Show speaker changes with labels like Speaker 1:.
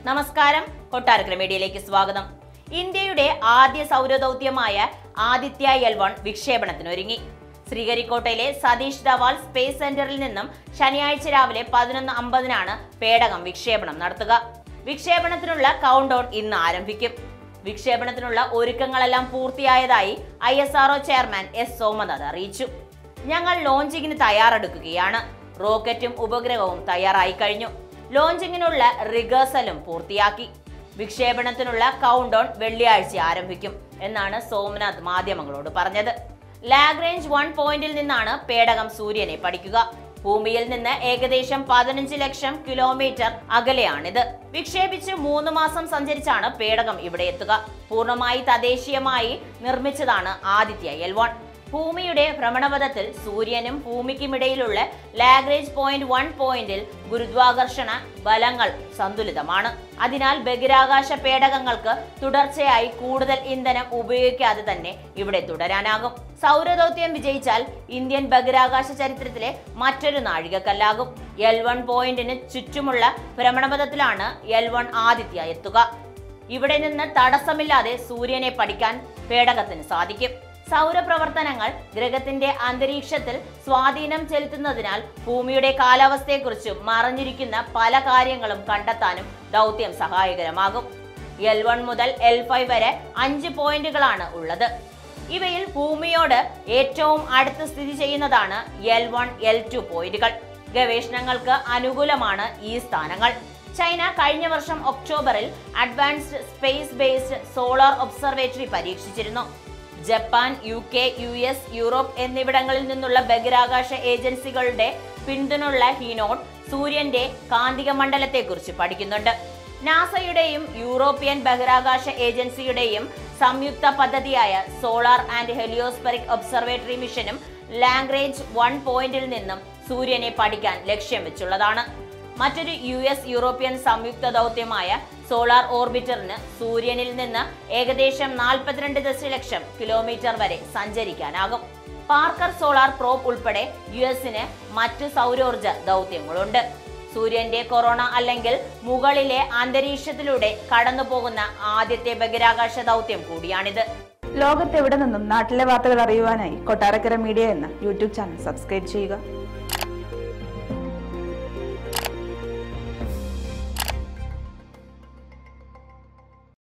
Speaker 1: നമസ്കാരം കൊട്ടാരക്കര മീഡിയയിലേക്ക് സ്വാഗതം ഇന്ത്യയുടെ ആദ്യ സൗരദൗത്യമായ ആദിത്യ എൽ വൺ വിക്ഷേപണത്തിനൊരുങ്ങി ശ്രീഹരിക്കോട്ടയിലെ സതീഷ് ധവാൽ സ്പേസ് സെന്ററിൽ നിന്നും ശനിയാഴ്ച രാവിലെ പതിനൊന്ന് അമ്പതിനാണ് പേടകം വിക്ഷേപണം നടത്തുക വിക്ഷേപണത്തിനുള്ള കൗണ്ട് ഡൗൺ ഇന്ന് ആരംഭിക്കും വിക്ഷേപണത്തിനുള്ള ഒരുക്കങ്ങളെല്ലാം പൂർത്തിയായതായി I S R O chairman S Somanath അറിയിച്ചു ഞങ്ങൾ ലോഞ്ചിങ്ങിന് തയ്യാറെടുക്കുകയാണ് റോക്കറ്റും ഉപഗ്രഹവും തയ്യാറായി കഴിഞ്ഞു ലോഞ്ചിങ്ങിനുള്ള റിഹേഴ്സലും പൂർത്തിയാക്കി വിക്ഷേപണത്തിനുള്ള കൗണ്ട് ഡൗൺ വെള്ളിയാഴ്ച ആരംഭിക്കും എന്നാണ് സോമനാഥ് മാധ്യമങ്ങളോട് പറഞ്ഞത് ലാഗ്രേഞ്ച് വൺ പോയിന്റിൽ നിന്നാണ് പേടകം സൂര്യനെ പഠിക്കുക ഭൂമിയിൽ നിന്ന് ഏകദേശം പതിനഞ്ച് ലക്ഷം കിലോമീറ്റർ അകലെയാണിത് വിക്ഷേപിച്ച് മൂന്ന് മാസം സഞ്ചരിച്ചാണ് പേടകം ഇവിടെ എത്തുക പൂർണ്ണമായി തദ്ദേശീയമായി നിർമ്മിച്ചതാണ് ആദിത്യ എൽ വൺ ഭൂമിയുടെ ഭ്രമണപഥത്തിൽ സൂര്യനും ഭൂമിക്കുമിടയിലുള്ള ലാഗ്രേജ് പോയിന്റ് വൺ പോയിന്റിൽ ഗുരുത്വാകർഷണ ബലങ്ങൾ സന്തുലിതമാണ് അതിനാൽ ബഹിരാകാശ പേടകങ്ങൾക്ക് തുടർച്ചയായി കൂടുതൽ ഇന്ധനം ഉപയോഗിക്കാതെ തന്നെ ഇവിടെ തുടരാനാകും സൗരദൗത്യം വിജയിച്ചാൽ ഇന്ത്യൻ ബഹിരാകാശ ചരിത്രത്തിലെ മറ്റൊരു നാഴികക്കല്ലാകും എൽ വൺ പോയിന്റിന് ചുറ്റുമുള്ള ഭ്രമണപഥത്തിലാണ് എൽ വൺ ആദിത്യ എത്തുക ഇവിടെ നിന്ന് തടസ്സമില്ലാതെ സൂര്യനെ പഠിക്കാൻ പേടകത്തിന് സാധിക്കും സൗരപ്രവർത്തനങ്ങൾ ഗ്രഹത്തിന്റെ അന്തരീക്ഷത്തിൽ സ്വാധീനം ചെലുത്തുന്നതിനാൽ ഭൂമിയുടെ കാലാവസ്ഥയെക്കുറിച്ചും മറഞ്ഞിരിക്കുന്ന പല കാര്യങ്ങളും കണ്ടെത്താനും ദൗത്യം സഹായകരമാകും എൽ വൺ മുതൽ എൽ ഫൈവ് വരെ അഞ്ച് പോയിന്റുകളാണ് ഉള്ളത് ഇവയിൽ ഭൂമിയോട് ഏറ്റവും അടുത്ത് സ്ഥിതി ചെയ്യുന്നതാണ് എൽ വൺ എൽ ടു പോയിന്റുകൾ ഗവേഷണങ്ങൾക്ക് അനുകൂലമാണ് ഈ സ്ഥാനങ്ങൾ ചൈന കഴിഞ്ഞ വർഷം ഒക്ടോബറിൽ advanced space based solar observatory പരീക്ഷിച്ചിരുന്നു Japan U K U S Europe എന്നിവിടങ്ങളിൽ നിന്നുള്ള ബഹിരാകാശ ഏജൻസികളുടെ പിന്തുണയുള്ള ഹിനോട്ട് സൂര്യന്റെ കാന്തിക മണ്ഡലത്തെക്കുറിച്ച് പഠിക്കുന്നുണ്ട് നാസയുടെയും യൂറോപ്യൻ ബഹിരാകാശ ഏജൻസിയുടെയും സംയുക്ത പദ്ധതിയായ സോളാർ ആൻഡ് ഹെലിയോസ്പെറിക് ഒബ്സർവേറ്ററി മിഷനും ലാംഗ്രേഞ്ച് വൺ പോയിന്റിൽ നിന്നും സൂര്യനെ പഠിക്കാൻ ലക്ഷ്യം വെച്ചുള്ളതാണ് മറ്റൊരു യു എസ് യൂറോപ്യൻ സംയുക്ത ദൗത്യമായ സോളാർ ഓർബിറ്ററിന് സൂര്യനിൽ നിന്ന് ഏകദേശം നാൽപ്പത്തിരണ്ട് ദശലക്ഷം കിലോമീറ്റർ വരെ സഞ്ചരിക്കാനാകും പാർക്കർ സോളാർ പ്രോബ് ഉൾപ്പെടെ യു എസിന് മറ്റ് സൗരോർജ ദൗത്യങ്ങളുണ്ട് സൂര്യന്റെ കൊറോണ അല്ലെങ്കിൽ മുകളിലെ അന്തരീക്ഷത്തിലൂടെ കടന്നു പോകുന്ന ആദ്യത്തെ ബഹിരാകാശ ദൗത്യം കൂടിയാണിത്
Speaker 2: ലോകത്തെവിടെ നിന്നും നാട്ടിലെ വാർത്തകൾ അറിയുവാനായി കൊട്ടാരക്കര മീഡിയ എന്ന യൂട്യൂബ് ചാനൽ സബ്സ്ക്രൈബ് ചെയ്യുക